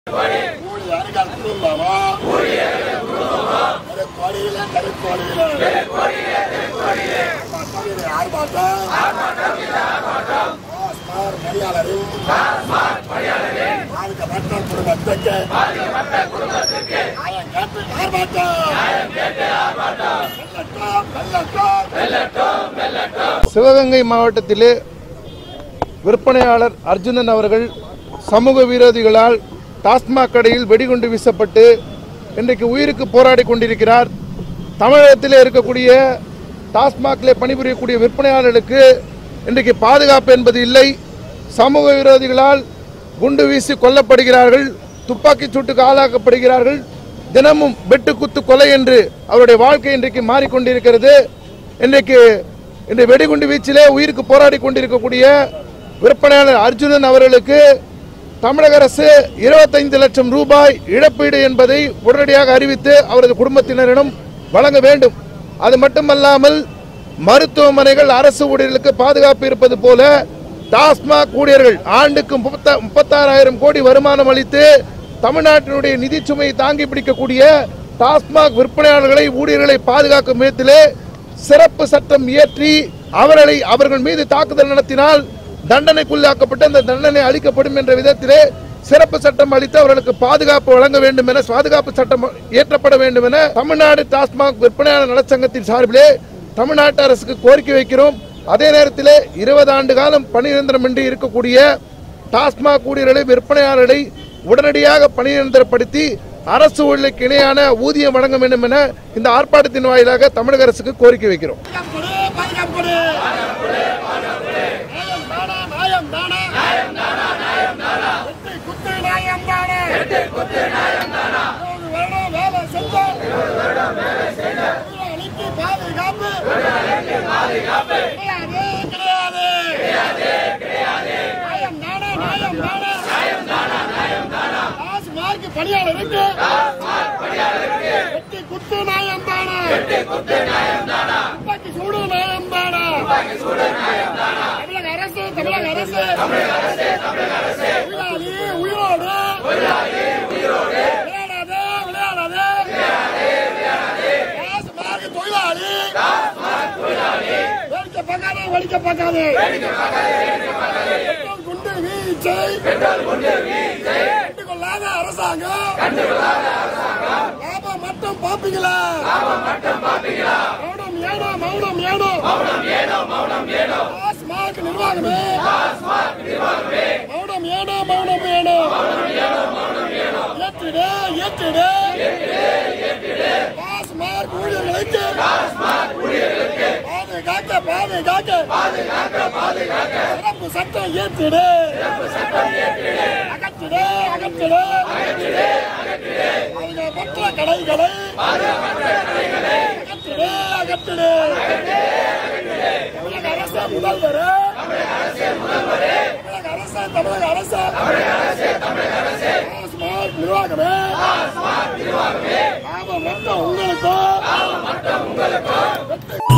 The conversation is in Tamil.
ஊழியர்கள் குடும்பமா கருக்கோடியில கருக்கோடியில மக்களின் ஆர்ப்பாட்டம் டாஸ்மாக் பணியாளரின் பாதிக்கப்பட்ட குடும்பத்துக்கு நியாயம் கேட்டு ஆர்ப்பாட்டம் வெள்ளட்டம் வெள்ளட்டம் சிவகங்கை மாவட்டத்திலே விற்பனையாளர் அர்ஜுனன் அவர்கள் சமூக விரோதிகளால் டாஸ்மாக் கடையில் வெடிகுண்டு வீசப்பட்டு இன்றைக்கு உயிருக்கு போராடி கொண்டிருக்கிறார் தமிழகத்திலே இருக்கக்கூடிய டாஸ்மாகிலே பணிபுரியக்கூடிய விற்பனையாளர்களுக்கு இன்றைக்கு பாதுகாப்பு என்பது இல்லை சமூக விரோதிகளால் குண்டு வீசி கொல்லப்படுகிறார்கள் துப்பாக்கிச் சூட்டுக்கு ஆளாக்கப்படுகிறார்கள் தினமும் வெட்டு குத்து கொலை என்று அவருடைய வாழ்க்கை இன்றைக்கு மாறிக்கொண்டிருக்கிறது இன்றைக்கு இந்த வெடிகுண்டு வீச்சிலே உயிருக்கு போராடி கொண்டிருக்கக்கூடிய விற்பனையாளர் அர்ஜுனன் அவர்களுக்கு தமிழக அரசு இருபத்தைந்து லட்சம் ரூபாய் இழப்பீடு என்பதை உடனடியாக அறிவித்து அவரது குடும்பத்தினரிடம் வழங்க வேண்டும் அது மட்டுமல்லாமல் மருத்துவமனைகள் அரசு ஊழியர்களுக்கு பாதுகாப்பு இருப்பது போல டாஸ்மாக் ஊழியர்கள் ஆண்டுக்கு முப்பத்த- முப்பத்தாறாயிரம் கோடி வருமானம் அளித்து தமிழ்நாட்டினுடைய நிதி சுமையை தாங்கி பிடிக்கக்கூடிய டாஸ்மாக் விற்பனையாளர்களை ஊழியர்களை பாதுகாக்கும் விதத்திலே சிறப்பு சட்டம் இயற்றி அவர்களை அவர்கள் மீது தாக்குதல் நடத்தினால் தண்டனைக்குள்ளாக்கப்பட்டு அந்த தண்டனை அளிக்கப்படும் என்ற விதத்திலே சிறப்பு சட்டம் அளித்து அவர்களுக்கு பாதுகாப்பு வழங்க வேண்டும் என பாதுகாப்பு சட்டம் இயற்றப்பட வேண்டும் என தமிழ்நாடு டாஸ்மாக் விற்பனையாளர் நலச்சங்கத்தின் சார்பிலே தமிழ்நாட்டு அரசுக்கு கோரிக்கை வைக்கிறோம் அதே நேரத்திலே இருபது ஆண்டு காலம் பணிநிரந்தரமின்றி இருக்கக்கூடிய டாஸ்மாக் ஊழியர்களை விற்பனையாளர்களை உடனடியாக பணிநிரந்தரப்படுத்தி அரசு ஊழியர்களுக்கு இணையான ஊதியம் வழங்க வேண்டும் என இந்த ஆர்ப்பாட்டத்தின் வாயிலாக தமிழக அரசுக்கு கோரிக்கை வைக்கிறோம் பாதுகாப்பு கொடு, பாதுகாப்பு கொடு. நியாயம் தானா, நியாயம் தானா? வெட்டு குத்து நியாயம் தானா? இருபது வருடம் வேலை செஞ்ச தொழிலாளிக்கு பாதுகாப்பு கிடையாது, கிடையாது. நியாயம் தானா, நியாயம் தானா? டாஸ்மாக் பணியாளருக்கு வெட்டி குத்து நியாயம் தானா துப்பாக்கி சூடு நியாயம் தானா தமிழக அரசு தமிழக அரசு தொழிலாளி உயிரோடு விளையாடாதே விளையாடாதே டாஸ்மாக் தொழிலாளி வேடிக்கை பார்க்காதே வேடிக்கை பார்க்காதே பெட்ரோல் குண்டு வீச்சை கண்டுகொள்ளாத அரசாங்கம் லாபம் மட்டும் பாப்பீங்களா மௌனம் ஏனோ மௌனம் ஏனோ டாஸ்மாக் நிர்வாகமே மௌனம் ஏனோ மௌனம் ஏனோ ஏற்றிடு ஏற்றிடு டாஸ்மாக் ஊழியர்களுக்கு பாதுகாக்க பாதுகாக்க சிறப்பு சட்டம் ஏற்றிடு அகற்றிடு அகற்றிடு அவங்க மற்ற கடைகளை அகற்றிடு அகற்றிடு தமிழக அரசு முதல்வர் தமிழக அரசு தமிழக அரசு டாஸ்மாக் நிர்வாகமே லாபம் மட்டும் உங்களுக்கும்